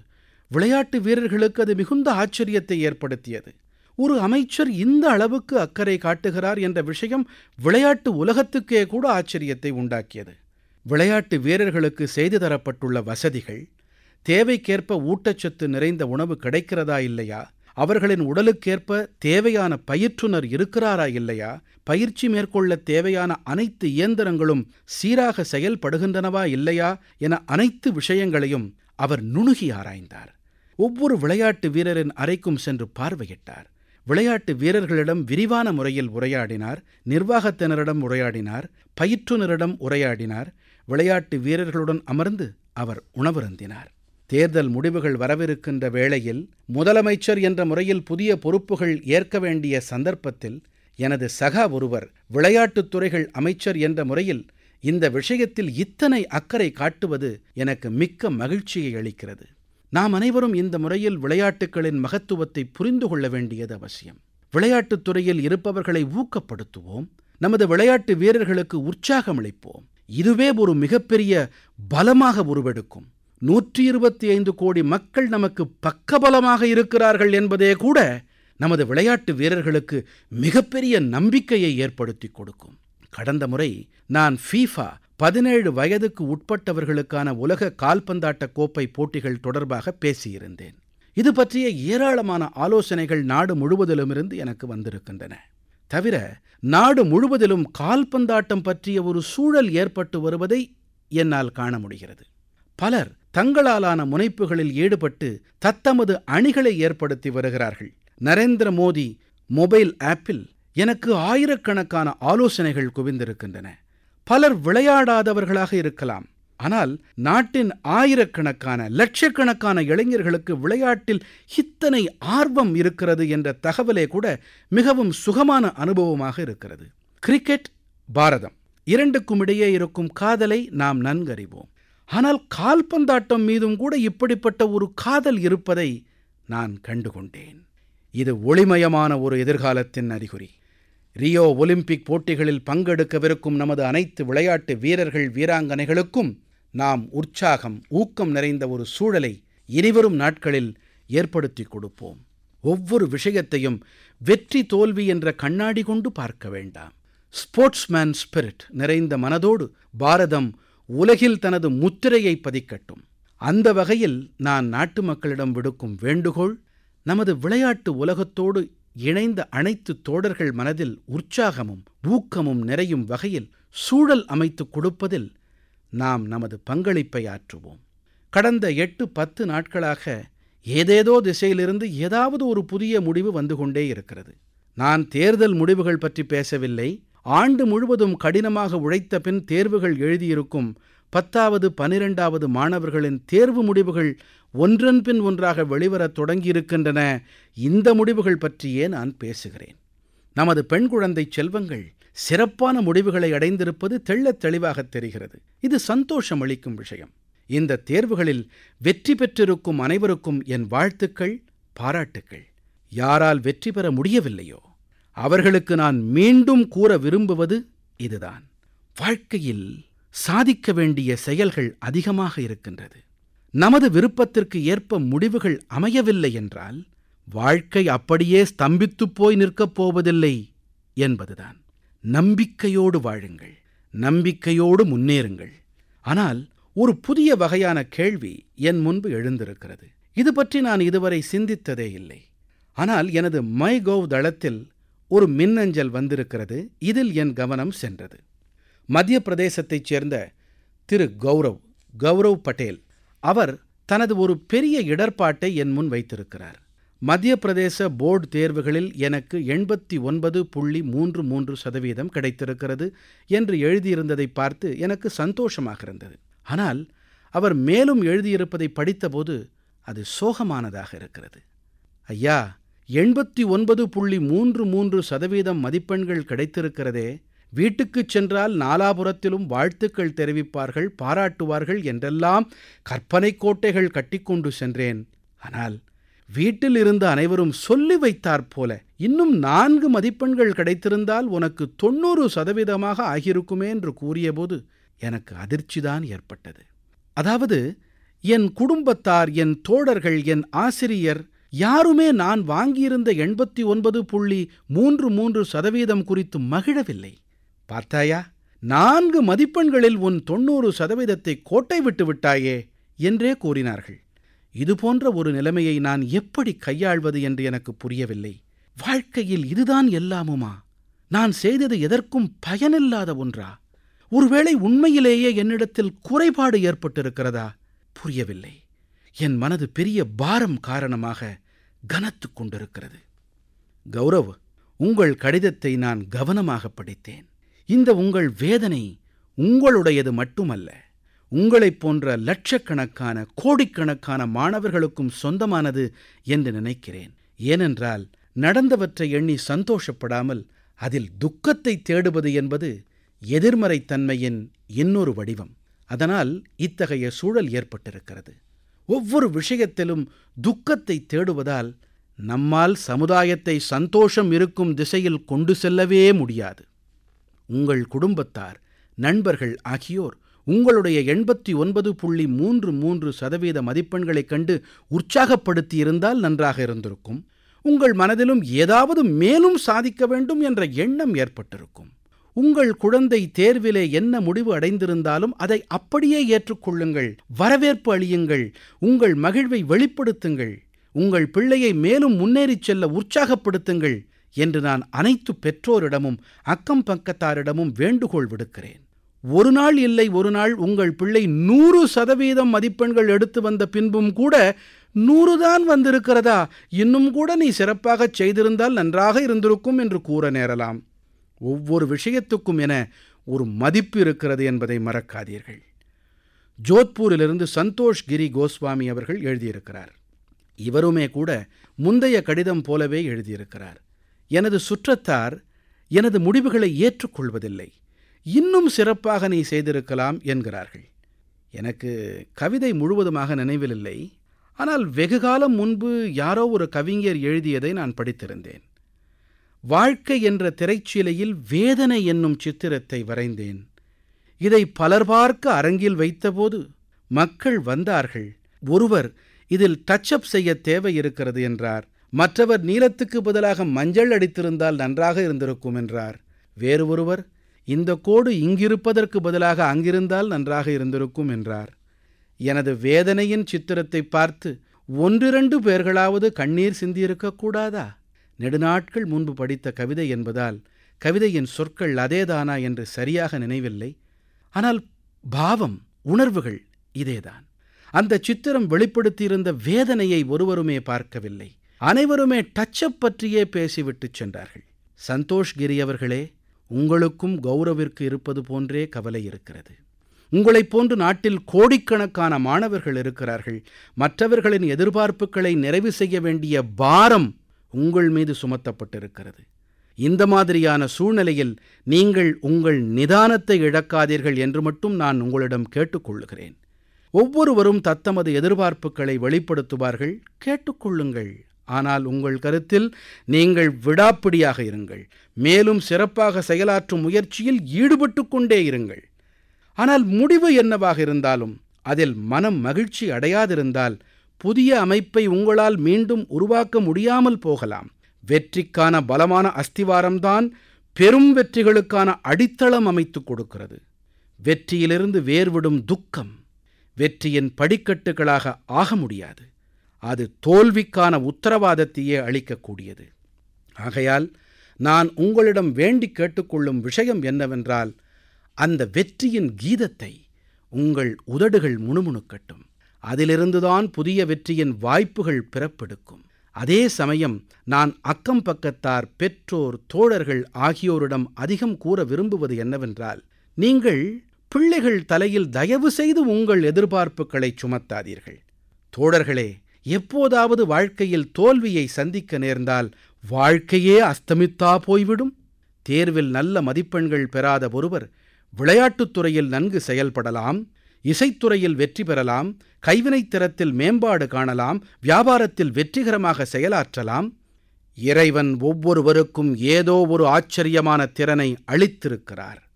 B: விளையாட்டு வீரர்களுக்கு அது மிகுந்த ஆச்சரியத்தை ஏற்படுத்தியது ஒரு அமைச்சர் இந்த அளவுக்கு அக்கறை காட்டுகிறார் என்ற விஷயம் விளையாட்டு உலகத்துக்கே கூட ஆச்சரியத்தை உண்டாக்கியது விளையாட்டு வீரர்களுக்கு செய்து தரப்பட்டுள்ள வசதிகள் தேவைக்கேற்ப ஊட்டச்சத்து நிறைந்த உணவு கிடைக்கிறதா இல்லையா அவர்களின் உடலுக்கேற்ப தேவையான பயிற்றுனர் இருக்கிறாரா இல்லையா பயிற்சி மேற்கொள்ள தேவையான அனைத்து இயந்திரங்களும் சீராக செயல்படுகின்றனவா இல்லையா என அனைத்து விஷயங்களையும் அவர் நுணுகி ஆராய்ந்தார் ஒவ்வொரு விளையாட்டு வீரரின் அறைக்கும் சென்று பார்வையிட்டார் விளையாட்டு வீரர்களிடம் விரிவான முறையில் உரையாடினார் நிர்வாகத்தினரிடம் உரையாடினார் பயிற்றுனரிடம் உரையாடினார் விளையாட்டு வீரர்களுடன் அமர்ந்து அவர் உணவருந்தினார் தேர்தல் முடிவுகள் வரவிருக்கின்ற வேளையில் முதலமைச்சர் என்ற முறையில் புதிய பொறுப்புகள் ஏற்க வேண்டிய சந்தர்ப்பத்தில் எனது சகா ஒருவர் விளையாட்டுத் துறைகள் அமைச்சர் என்ற முறையில் இந்த விஷயத்தில் இத்தனை அக்கறை காட்டுவது எனக்கு மிக்க மகிழ்ச்சியை அளிக்கிறது நாம் அனைவரும் இந்த முறையில் விளையாட்டுகளின் மகத்துவத்தை புரிந்து கொள்ள வேண்டியது அவசியம் விளையாட்டுத் துறையில் இருப்பவர்களை ஊக்கப்படுத்துவோம் நமது விளையாட்டு வீரர்களுக்கு உற்சாகம் அளிப்போம் இதுவே ஒரு மிகப்பெரிய பலமாக உருவெடுக்கும் நூற்றி இருபத்தி ஐந்து கோடி மக்கள் நமக்கு பக்கபலமாக இருக்கிறார்கள் என்பதே கூட நமது விளையாட்டு வீரர்களுக்கு மிகப்பெரிய நம்பிக்கையை ஏற்படுத்தி கொடுக்கும் கடந்த முறை நான் ஃபீஃபா பதினேழு வயதுக்கு உட்பட்டவர்களுக்கான உலக கால்பந்தாட்ட கோப்பை போட்டிகள் தொடர்பாக பேசியிருந்தேன் இது பற்றிய ஏராளமான ஆலோசனைகள் நாடு முழுவதிலுமிருந்து எனக்கு வந்திருக்கின்றன தவிர நாடு முழுவதிலும் கால்பந்தாட்டம் பற்றிய ஒரு சூழல் ஏற்பட்டு வருவதை என்னால் காண முடிகிறது பலர் தங்களாலான முனைப்புகளில் ஈடுபட்டு தத்தமது அணிகளை ஏற்படுத்தி வருகிறார்கள் நரேந்திர மோடி மொபைல் ஆப்பில் எனக்கு ஆயிரக்கணக்கான ஆலோசனைகள் குவிந்திருக்கின்றன பலர் விளையாடாதவர்களாக இருக்கலாம் ஆனால் நாட்டின் ஆயிரக்கணக்கான லட்சக்கணக்கான இளைஞர்களுக்கு விளையாட்டில் இத்தனை ஆர்வம் இருக்கிறது என்ற தகவலே கூட மிகவும் சுகமான அனுபவமாக இருக்கிறது கிரிக்கெட் பாரதம் இரண்டுக்கும் இடையே இருக்கும் காதலை நாம் நன்கறிவோம் ஆனால் கால்பந்தாட்டம் மீதும் கூட இப்படிப்பட்ட ஒரு காதல் இருப்பதை நான் கண்டுகொண்டேன் இது ஒளிமயமான ஒரு எதிர்காலத்தின் அறிகுறி ரியோ ஒலிம்பிக் போட்டிகளில் பங்கெடுக்கவிருக்கும் நமது அனைத்து விளையாட்டு வீரர்கள் வீராங்கனைகளுக்கும் நாம் உற்சாகம் ஊக்கம் நிறைந்த ஒரு சூழலை இனிவரும் நாட்களில் ஏற்படுத்தி கொடுப்போம் ஒவ்வொரு விஷயத்தையும் வெற்றி தோல்வி என்ற கண்ணாடி கொண்டு பார்க்க வேண்டாம் ஸ்போர்ட்ஸ்மேன் ஸ்பிரிட் நிறைந்த மனதோடு பாரதம் உலகில் தனது முத்திரையை பதிக்கட்டும் அந்த வகையில் நான் நாட்டு மக்களிடம் விடுக்கும் வேண்டுகோள் நமது விளையாட்டு உலகத்தோடு இணைந்த அனைத்து தோழர்கள் மனதில் உற்சாகமும் ஊக்கமும் நிறையும் வகையில் சூழல் அமைத்துக் கொடுப்பதில் நாம் நமது பங்களிப்பை ஆற்றுவோம் கடந்த எட்டு பத்து நாட்களாக ஏதேதோ திசையிலிருந்து ஏதாவது ஒரு புதிய முடிவு வந்து கொண்டே இருக்கிறது நான் தேர்தல் முடிவுகள் பற்றி பேசவில்லை ஆண்டு முழுவதும் கடினமாக உழைத்த பின் தேர்வுகள் எழுதியிருக்கும் பத்தாவது பனிரெண்டாவது மாணவர்களின் தேர்வு முடிவுகள் ஒன்றன் பின் ஒன்றாக வெளிவரத் தொடங்கியிருக்கின்றன இந்த முடிவுகள் பற்றியே நான் பேசுகிறேன் நமது பெண் குழந்தை செல்வங்கள் சிறப்பான முடிவுகளை அடைந்திருப்பது தெள்ளத் தெளிவாகத் தெரிகிறது இது சந்தோஷம் அளிக்கும் விஷயம் இந்த தேர்வுகளில் வெற்றி பெற்றிருக்கும் அனைவருக்கும் என் வாழ்த்துக்கள் பாராட்டுக்கள் யாரால் வெற்றி பெற முடியவில்லையோ அவர்களுக்கு நான் மீண்டும் கூற விரும்புவது இதுதான் வாழ்க்கையில் சாதிக்க வேண்டிய செயல்கள் அதிகமாக இருக்கின்றது நமது விருப்பத்திற்கு ஏற்ப முடிவுகள் அமையவில்லை என்றால் வாழ்க்கை அப்படியே ஸ்தம்பித்துப் போய் நிற்கப் போவதில்லை என்பதுதான் நம்பிக்கையோடு வாழுங்கள் நம்பிக்கையோடு முன்னேறுங்கள் ஆனால் ஒரு புதிய வகையான கேள்வி என் முன்பு எழுந்திருக்கிறது இது பற்றி நான் இதுவரை சிந்தித்ததே இல்லை ஆனால் எனது மை கோவ் தளத்தில் ஒரு மின்னஞ்சல் வந்திருக்கிறது இதில் என் கவனம் சென்றது மத்திய பிரதேசத்தைச் சேர்ந்த திரு கௌரவ் கௌரவ் பட்டேல் அவர் தனது ஒரு பெரிய இடர்பாட்டை என் முன் வைத்திருக்கிறார் மத்திய பிரதேச போர்டு தேர்வுகளில் எனக்கு எண்பத்தி ஒன்பது புள்ளி மூன்று மூன்று சதவீதம் கிடைத்திருக்கிறது என்று எழுதியிருந்ததை பார்த்து எனக்கு சந்தோஷமாக இருந்தது ஆனால் அவர் மேலும் எழுதியிருப்பதை படித்தபோது அது சோகமானதாக இருக்கிறது ஐயா எண்பத்தி ஒன்பது புள்ளி மூன்று மூன்று சதவீதம் மதிப்பெண்கள் கிடைத்திருக்கிறதே வீட்டுக்குச் சென்றால் நாலாபுரத்திலும் வாழ்த்துக்கள் தெரிவிப்பார்கள் பாராட்டுவார்கள் என்றெல்லாம் கற்பனை கோட்டைகள் கட்டிக்கொண்டு சென்றேன் ஆனால் வீட்டில் இருந்த அனைவரும் சொல்லி வைத்தாற் போல இன்னும் நான்கு மதிப்பெண்கள் கிடைத்திருந்தால் உனக்கு தொண்ணூறு சதவீதமாக ஆகியிருக்குமே என்று கூறியபோது எனக்கு அதிர்ச்சிதான் ஏற்பட்டது அதாவது என் குடும்பத்தார் என் தோழர்கள் என் ஆசிரியர் யாருமே நான் வாங்கியிருந்த எண்பத்தி ஒன்பது புள்ளி மூன்று மூன்று சதவீதம் குறித்து மகிழவில்லை பார்த்தாயா நான்கு மதிப்பெண்களில் உன் தொண்ணூறு சதவீதத்தை கோட்டை விட்டு விட்டாயே என்றே கூறினார்கள் இதுபோன்ற ஒரு நிலைமையை நான் எப்படி கையாள்வது என்று எனக்கு புரியவில்லை வாழ்க்கையில் இதுதான் எல்லாமுமா நான் செய்தது எதற்கும் பயனில்லாத ஒன்றா ஒருவேளை உண்மையிலேயே என்னிடத்தில் குறைபாடு ஏற்பட்டிருக்கிறதா புரியவில்லை என் மனது பெரிய பாரம் காரணமாக கனத்துக் கொண்டிருக்கிறது கௌரவ் உங்கள் கடிதத்தை நான் கவனமாக படித்தேன் இந்த உங்கள் வேதனை உங்களுடையது மட்டுமல்ல உங்களைப் போன்ற லட்சக்கணக்கான கோடிக்கணக்கான மாணவர்களுக்கும் சொந்தமானது என்று நினைக்கிறேன் ஏனென்றால் நடந்தவற்றை எண்ணி சந்தோஷப்படாமல் அதில் துக்கத்தை தேடுவது என்பது எதிர்மறைத்தன்மையின் இன்னொரு வடிவம் அதனால் இத்தகைய சூழல் ஏற்பட்டிருக்கிறது ஒவ்வொரு விஷயத்திலும் துக்கத்தை தேடுவதால் நம்மால் சமுதாயத்தை சந்தோஷம் இருக்கும் திசையில் கொண்டு செல்லவே முடியாது உங்கள் குடும்பத்தார் நண்பர்கள் ஆகியோர் உங்களுடைய எண்பத்தி ஒன்பது புள்ளி மூன்று மூன்று சதவீத மதிப்பெண்களைக் கண்டு உற்சாகப்படுத்தியிருந்தால் நன்றாக இருந்திருக்கும் உங்கள் மனதிலும் ஏதாவது மேலும் சாதிக்க வேண்டும் என்ற எண்ணம் ஏற்பட்டிருக்கும் உங்கள் குழந்தை தேர்விலே என்ன முடிவு அடைந்திருந்தாலும் அதை அப்படியே ஏற்றுக்கொள்ளுங்கள் வரவேற்பு அளியுங்கள் உங்கள் மகிழ்வை வெளிப்படுத்துங்கள் உங்கள் பிள்ளையை மேலும் முன்னேறிச் செல்ல உற்சாகப்படுத்துங்கள் என்று நான் அனைத்து பெற்றோரிடமும் அக்கம் பக்கத்தாரிடமும் வேண்டுகோள் விடுக்கிறேன் ஒரு நாள் இல்லை ஒரு நாள் உங்கள் பிள்ளை நூறு சதவீதம் மதிப்பெண்கள் எடுத்து வந்த பின்பும் கூட நூறு தான் வந்திருக்கிறதா இன்னும் கூட நீ சிறப்பாகச் செய்திருந்தால் நன்றாக இருந்திருக்கும் என்று கூற நேரலாம் ஒவ்வொரு விஷயத்துக்கும் என ஒரு மதிப்பு இருக்கிறது என்பதை மறக்காதீர்கள் ஜோத்பூரிலிருந்து சந்தோஷ் கிரி கோஸ்வாமி அவர்கள் எழுதியிருக்கிறார் இவருமே கூட முந்தைய கடிதம் போலவே எழுதியிருக்கிறார் எனது சுற்றத்தார் எனது முடிவுகளை ஏற்றுக்கொள்வதில்லை இன்னும் சிறப்பாக நீ செய்திருக்கலாம் என்கிறார்கள் எனக்கு கவிதை முழுவதுமாக நினைவில் இல்லை ஆனால் வெகுகாலம் முன்பு யாரோ ஒரு கவிஞர் எழுதியதை நான் படித்திருந்தேன் வாழ்க்கை என்ற திரைச்சீலையில் வேதனை என்னும் சித்திரத்தை வரைந்தேன் இதை பலர் பார்க்க அரங்கில் வைத்தபோது மக்கள் வந்தார்கள் ஒருவர் இதில் டச் அப் செய்ய தேவை இருக்கிறது என்றார் மற்றவர் நீலத்துக்கு பதிலாக மஞ்சள் அடித்திருந்தால் நன்றாக இருந்திருக்கும் என்றார் வேறு ஒருவர் இந்த கோடு இங்கிருப்பதற்கு பதிலாக அங்கிருந்தால் நன்றாக இருந்திருக்கும் என்றார் எனது வேதனையின் சித்திரத்தை பார்த்து ஒன்றிரண்டு பேர்களாவது கண்ணீர் சிந்தியிருக்கக்கூடாதா நெடுநாட்கள் முன்பு படித்த கவிதை என்பதால் கவிதையின் சொற்கள் அதேதானா என்று சரியாக நினைவில்லை ஆனால் பாவம் உணர்வுகள் இதேதான் அந்த சித்திரம் வெளிப்படுத்தியிருந்த வேதனையை ஒருவருமே பார்க்கவில்லை அனைவருமே டச்சப் பற்றியே பேசிவிட்டுச் சென்றார்கள் சந்தோஷ் கிரி அவர்களே உங்களுக்கும் கௌரவிற்கு இருப்பது போன்றே கவலை இருக்கிறது உங்களைப் போன்று நாட்டில் கோடிக்கணக்கான மாணவர்கள் இருக்கிறார்கள் மற்றவர்களின் எதிர்பார்ப்புகளை நிறைவு செய்ய வேண்டிய பாரம் உங்கள் மீது சுமத்தப்பட்டிருக்கிறது இந்த மாதிரியான சூழ்நிலையில் நீங்கள் உங்கள் நிதானத்தை இழக்காதீர்கள் என்று மட்டும் நான் உங்களிடம் கேட்டுக்கொள்ளுகிறேன் ஒவ்வொருவரும் தத்தமது எதிர்பார்ப்புகளை வெளிப்படுத்துவார்கள் கேட்டுக்கொள்ளுங்கள் ஆனால் உங்கள் கருத்தில் நீங்கள் விடாப்பிடியாக இருங்கள் மேலும் சிறப்பாக செயலாற்றும் முயற்சியில் ஈடுபட்டு கொண்டே இருங்கள் ஆனால் முடிவு என்னவாக இருந்தாலும் அதில் மனம் மகிழ்ச்சி அடையாதிருந்தால் புதிய அமைப்பை உங்களால் மீண்டும் உருவாக்க முடியாமல் போகலாம் வெற்றிக்கான பலமான அஸ்திவாரம்தான் பெரும் வெற்றிகளுக்கான அடித்தளம் அமைத்துக் கொடுக்கிறது வெற்றியிலிருந்து வேர்விடும் துக்கம் வெற்றியின் படிக்கட்டுகளாக ஆக முடியாது அது தோல்விக்கான உத்தரவாதத்தையே அளிக்கக்கூடியது ஆகையால் நான் உங்களிடம் வேண்டி கேட்டுக்கொள்ளும் விஷயம் என்னவென்றால் அந்த வெற்றியின் கீதத்தை உங்கள் உதடுகள் முணுமுணுக்கட்டும் அதிலிருந்துதான் புதிய வெற்றியின் வாய்ப்புகள் பிறப்பெடுக்கும் அதே சமயம் நான் அக்கம் பக்கத்தார் பெற்றோர் தோழர்கள் ஆகியோரிடம் அதிகம் கூற விரும்புவது என்னவென்றால் நீங்கள் பிள்ளைகள் தலையில் தயவு செய்து உங்கள் எதிர்பார்ப்புகளை சுமத்தாதீர்கள் தோழர்களே எப்போதாவது வாழ்க்கையில் தோல்வியை சந்திக்க நேர்ந்தால் வாழ்க்கையே அஸ்தமித்தா போய்விடும் தேர்வில் நல்ல மதிப்பெண்கள் பெறாத ஒருவர் விளையாட்டுத் துறையில் நன்கு செயல்படலாம் இசைத்துறையில் வெற்றி பெறலாம் கைவினைத்திறத்தில் மேம்பாடு காணலாம் வியாபாரத்தில் வெற்றிகரமாக செயலாற்றலாம் இறைவன் ஒவ்வொருவருக்கும் ஏதோ ஒரு ஆச்சரியமான திறனை அளித்திருக்கிறார்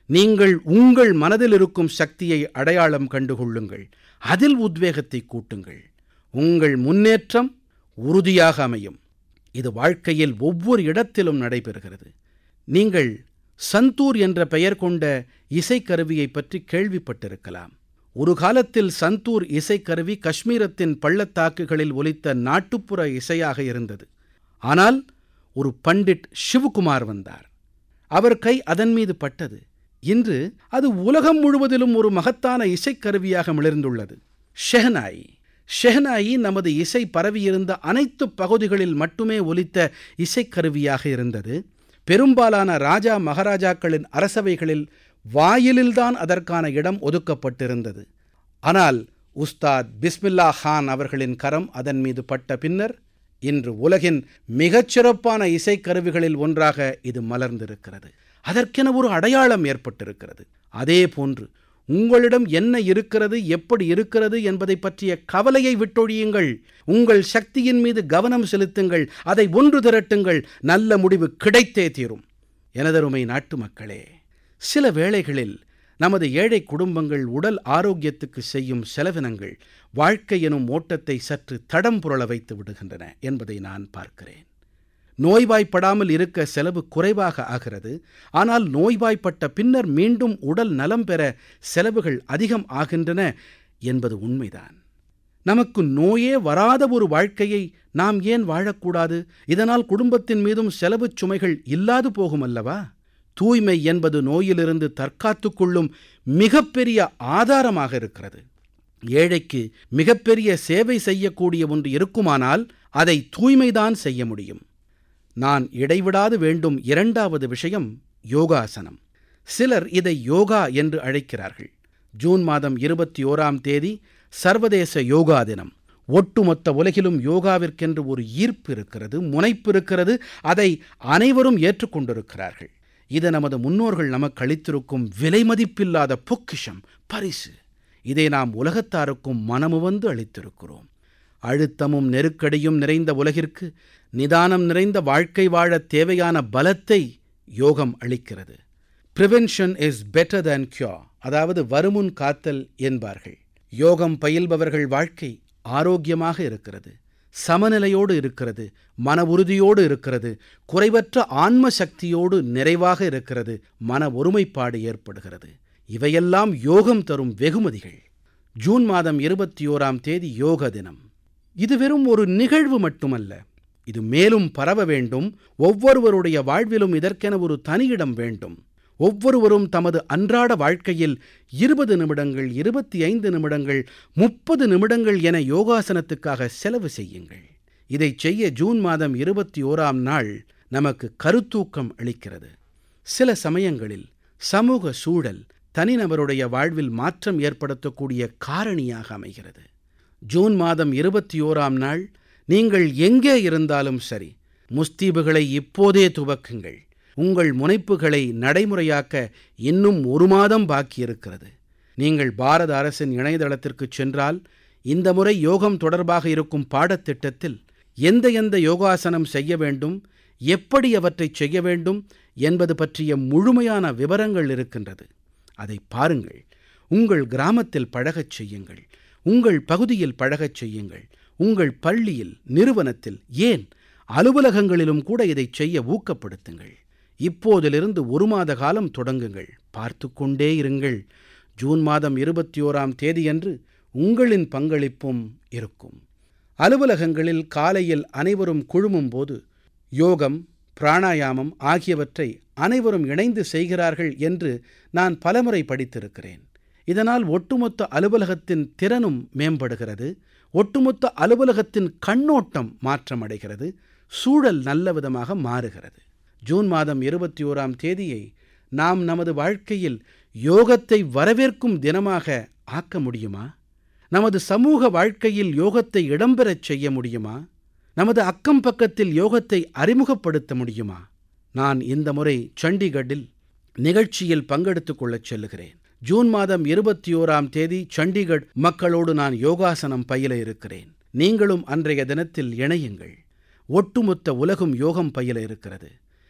B: நீங்கள் உங்கள் மனதில் இருக்கும் சக்தியை அடையாளம் கண்டுகொள்ளுங்கள் அதில் உத்வேகத்தை கூட்டுங்கள் உங்கள் முன்னேற்றம் உறுதியாக அமையும் இது வாழ்க்கையில் ஒவ்வொரு இடத்திலும் நடைபெறுகிறது நீங்கள் சந்தூர் என்ற பெயர் கொண்ட இசைக்கருவியை பற்றி கேள்விப்பட்டிருக்கலாம் ஒரு காலத்தில் சந்தூர் இசைக்கருவி காஷ்மீரத்தின் பள்ளத்தாக்குகளில் ஒலித்த நாட்டுப்புற இசையாக இருந்தது ஆனால் ஒரு பண்டிட் சிவகுமார் வந்தார் அவர் கை அதன் மீது பட்டது இன்று அது உலகம் முழுவதிலும் ஒரு மகத்தான இசைக்கருவியாக மிளர்ந்துள்ளது ஷெஹனாயி ஷெஹனாயி நமது இசை பரவியிருந்த அனைத்து பகுதிகளில் மட்டுமே ஒலித்த இசைக்கருவியாக இருந்தது பெரும்பாலான ராஜா மகாராஜாக்களின் அரசவைகளில் வாயிலில்தான் அதற்கான இடம் ஒதுக்கப்பட்டிருந்தது ஆனால் உஸ்தாத் பிஸ்மில்லா கான் அவர்களின் கரம் அதன் மீது பட்ட பின்னர் இன்று உலகின் மிகச்சிறப்பான இசைக்கருவிகளில் ஒன்றாக இது மலர்ந்திருக்கிறது அதற்கென ஒரு அடையாளம் ஏற்பட்டிருக்கிறது அதே போன்று உங்களிடம் என்ன இருக்கிறது எப்படி இருக்கிறது என்பதை பற்றிய கவலையை விட்டொழியுங்கள் உங்கள் சக்தியின் மீது கவனம் செலுத்துங்கள் அதை ஒன்று திரட்டுங்கள் நல்ல முடிவு கிடைத்தே தீரும் எனதருமை நாட்டு மக்களே சில வேளைகளில் நமது ஏழை குடும்பங்கள் உடல் ஆரோக்கியத்துக்கு செய்யும் செலவினங்கள் வாழ்க்கை எனும் ஓட்டத்தை சற்று தடம் புரள வைத்து விடுகின்றன என்பதை நான் பார்க்கிறேன் நோய்வாய்ப்படாமல் இருக்க செலவு குறைவாக ஆகிறது ஆனால் நோய்வாய்ப்பட்ட பின்னர் மீண்டும் உடல் நலம் பெற செலவுகள் அதிகம் ஆகின்றன என்பது உண்மைதான் நமக்கு நோயே வராத ஒரு வாழ்க்கையை நாம் ஏன் வாழக்கூடாது இதனால் குடும்பத்தின் மீதும் செலவுச் சுமைகள் இல்லாது போகும் அல்லவா தூய்மை என்பது நோயிலிருந்து தற்காத்துக் கொள்ளும் மிகப்பெரிய ஆதாரமாக இருக்கிறது ஏழைக்கு மிகப்பெரிய சேவை செய்யக்கூடிய ஒன்று இருக்குமானால் அதை தூய்மைதான் செய்ய முடியும் நான் இடைவிடாது வேண்டும் இரண்டாவது விஷயம் யோகாசனம் சிலர் இதை யோகா என்று அழைக்கிறார்கள் ஜூன் மாதம் இருபத்தி ஓராம் தேதி சர்வதேச யோகா தினம் ஒட்டுமொத்த உலகிலும் யோகாவிற்கென்று ஒரு ஈர்ப்பு இருக்கிறது முனைப்பு இருக்கிறது அதை அனைவரும் ஏற்றுக்கொண்டிருக்கிறார்கள் இது நமது முன்னோர்கள் நமக்கு அளித்திருக்கும் விலைமதிப்பில்லாத பொக்கிஷம் பரிசு இதை நாம் உலகத்தாருக்கும் மனமுவந்து அளித்திருக்கிறோம் அழுத்தமும் நெருக்கடியும் நிறைந்த உலகிற்கு நிதானம் நிறைந்த வாழ்க்கை வாழத் தேவையான பலத்தை யோகம் அளிக்கிறது prevention is better than cure அதாவது வருமுன் காத்தல் என்பார்கள் யோகம் பயில்பவர்கள் வாழ்க்கை ஆரோக்கியமாக இருக்கிறது சமநிலையோடு இருக்கிறது மன உறுதியோடு இருக்கிறது குறைவற்ற ஆன்ம சக்தியோடு நிறைவாக இருக்கிறது மன ஒருமைப்பாடு ஏற்படுகிறது இவையெல்லாம் யோகம் தரும் வெகுமதிகள் ஜூன் மாதம் இருபத்தி ஓராம் தேதி யோக தினம் இது வெறும் ஒரு நிகழ்வு மட்டுமல்ல இது மேலும் பரவ வேண்டும் ஒவ்வொருவருடைய வாழ்விலும் இதற்கென ஒரு தனியிடம் வேண்டும் ஒவ்வொருவரும் தமது அன்றாட வாழ்க்கையில் இருபது நிமிடங்கள் இருபத்தி ஐந்து நிமிடங்கள் முப்பது நிமிடங்கள் என யோகாசனத்துக்காக செலவு செய்யுங்கள் இதைச் செய்ய ஜூன் மாதம் இருபத்தி ஓராம் நாள் நமக்கு கருத்தூக்கம் அளிக்கிறது சில சமயங்களில் சமூக சூழல் தனிநபருடைய வாழ்வில் மாற்றம் ஏற்படுத்தக்கூடிய காரணியாக அமைகிறது ஜூன் மாதம் இருபத்தி ஓராம் நாள் நீங்கள் எங்கே இருந்தாலும் சரி முஸ்தீபுகளை இப்போதே துவக்குங்கள் உங்கள் முனைப்புகளை நடைமுறையாக்க இன்னும் ஒரு மாதம் பாக்கியிருக்கிறது நீங்கள் பாரத அரசின் இணையதளத்திற்குச் சென்றால் இந்த முறை யோகம் தொடர்பாக இருக்கும் பாடத்திட்டத்தில் எந்த எந்த யோகாசனம் செய்ய வேண்டும் எப்படி அவற்றைச் செய்ய வேண்டும் என்பது பற்றிய முழுமையான விவரங்கள் இருக்கின்றது அதை பாருங்கள் உங்கள் கிராமத்தில் பழகச் செய்யுங்கள் உங்கள் பகுதியில் பழகச் செய்யுங்கள் உங்கள் பள்ளியில் நிறுவனத்தில் ஏன் அலுவலகங்களிலும் கூட இதைச் செய்ய ஊக்கப்படுத்துங்கள் இப்போதிலிருந்து ஒரு மாத காலம் தொடங்குங்கள் பார்த்து கொண்டே இருங்கள் ஜூன் மாதம் இருபத்தி ஓராம் தேதியன்று உங்களின் பங்களிப்பும் இருக்கும் அலுவலகங்களில் காலையில் அனைவரும் குழுமும் போது யோகம் பிராணாயாமம் ஆகியவற்றை அனைவரும் இணைந்து செய்கிறார்கள் என்று நான் பலமுறை படித்திருக்கிறேன் இதனால் ஒட்டுமொத்த அலுவலகத்தின் திறனும் மேம்படுகிறது ஒட்டுமொத்த அலுவலகத்தின் கண்ணோட்டம் மாற்றமடைகிறது சூழல் நல்லவிதமாக மாறுகிறது ஜூன் மாதம் இருபத்தி ஓராம் தேதியை நாம் நமது வாழ்க்கையில் யோகத்தை வரவேற்கும் தினமாக ஆக்க முடியுமா நமது சமூக வாழ்க்கையில் யோகத்தை இடம்பெறச் செய்ய முடியுமா நமது அக்கம் பக்கத்தில் யோகத்தை அறிமுகப்படுத்த முடியுமா நான் இந்த முறை சண்டிகட்டில் நிகழ்ச்சியில் பங்கெடுத்துக் கொள்ளச் செல்லுகிறேன் ஜூன் மாதம் இருபத்தி ஓராம் தேதி சண்டிகட் மக்களோடு நான் யோகாசனம் பயில இருக்கிறேன் நீங்களும் அன்றைய தினத்தில் இணையுங்கள் ஒட்டுமொத்த உலகும் யோகம் பயில இருக்கிறது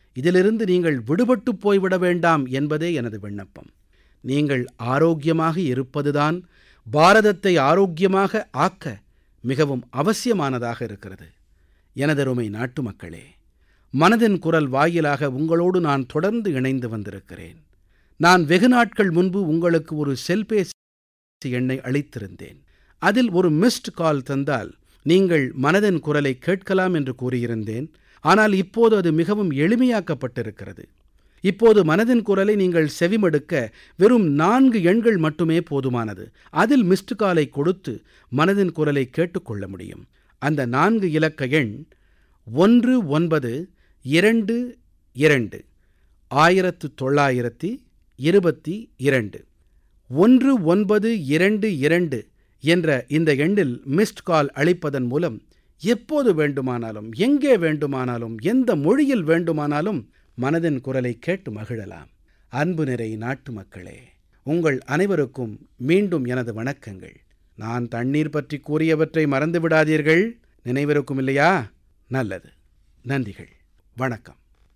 B: இதிலிருந்து நீங்கள் விடுபட்டுப் போய்விட வேண்டாம் என்பதே எனது விண்ணப்பம் நீங்கள் ஆரோக்கியமாக இருப்பதுதான் பாரதத்தை ஆரோக்கியமாக ஆக்க மிகவும் அவசியமானதாக இருக்கிறது எனதருமை நாட்டுமக்களே மனதின் குரல் வாயிலாக உங்களோடு நான் தொடர்ந்து இணைந்து வந்திருக்கிறேன் நான் வெகு நாட்கள் முன்பு உங்களுக்கு ஒரு செல்பேசி எண்ணை அளித்திருந்தேன் அதில் ஒரு மிஸ்ட் கால் தந்தால் நீங்கள் மனதின் குரலை கேட்கலாம் என்று கூறியிருந்தேன் ஆனால் இப்போது அது மிகவும் எளிமையாக்கப்பட்டிருக்கிறது இப்போது மனதின் குரலை நீங்கள் செவிமடுக்க வெறும் நான்கு எண்கள் மட்டுமே போதுமானது அதில் மிஸ்டு காலை கொடுத்து மனதின் குரலை கேட்டுக்கொள்ள முடியும் அந்த நான்கு இலக்க எண் ஒன்று ஒன்பது இரண்டு இரண்டு ஆயிரத்து தொள்ளாயிரத்தி இருபத்தி இரண்டு ஒன்று ஒன்பது இரண்டு இரண்டு என்ற இந்த எண்ணில் மிஸ்ட் கால் அளிப்பதன் மூலம் எப்போது வேண்டுமானாலும் எங்கே வேண்டுமானாலும் எந்த மொழியில் வேண்டுமானாலும் மனதின் குரலை கேட்டு மகிழலாம் அன்பு நிறை நாட்டு மக்களே உங்கள் அனைவருக்கும் மீண்டும் எனது வணக்கங்கள் நான் தண்ணீர் பற்றி கூறியவற்றை மறந்து விடாதீர்கள் நினைவிருக்கும் இல்லையா நல்லது நன்றிகள் வணக்கம்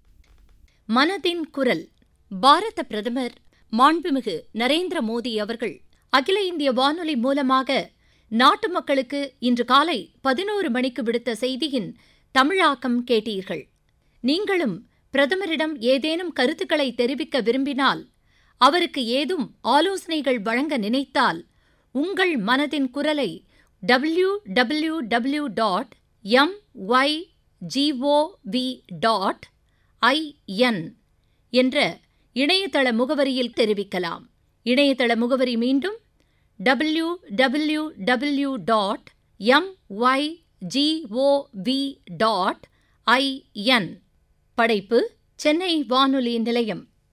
A: மனதின் குரல் பாரத பிரதமர் மாண்புமிகு நரேந்திர மோடி அவர்கள் அகில இந்திய வானொலி மூலமாக நாட்டு மக்களுக்கு இன்று காலை பதினோரு மணிக்கு விடுத்த செய்தியின் தமிழாக்கம் கேட்டீர்கள் நீங்களும் பிரதமரிடம் ஏதேனும் கருத்துக்களை தெரிவிக்க விரும்பினால் அவருக்கு ஏதும் ஆலோசனைகள் வழங்க நினைத்தால் உங்கள் மனதின் குரலை W W W dot M Y GOV dot IN என்ற இணையதள முகவரியில் தெரிவிக்கலாம் இணையதள முகவரி மீண்டும் W W W dot M Y GOV dot IN படைப்பு சென்னை வானொலி நிலையம்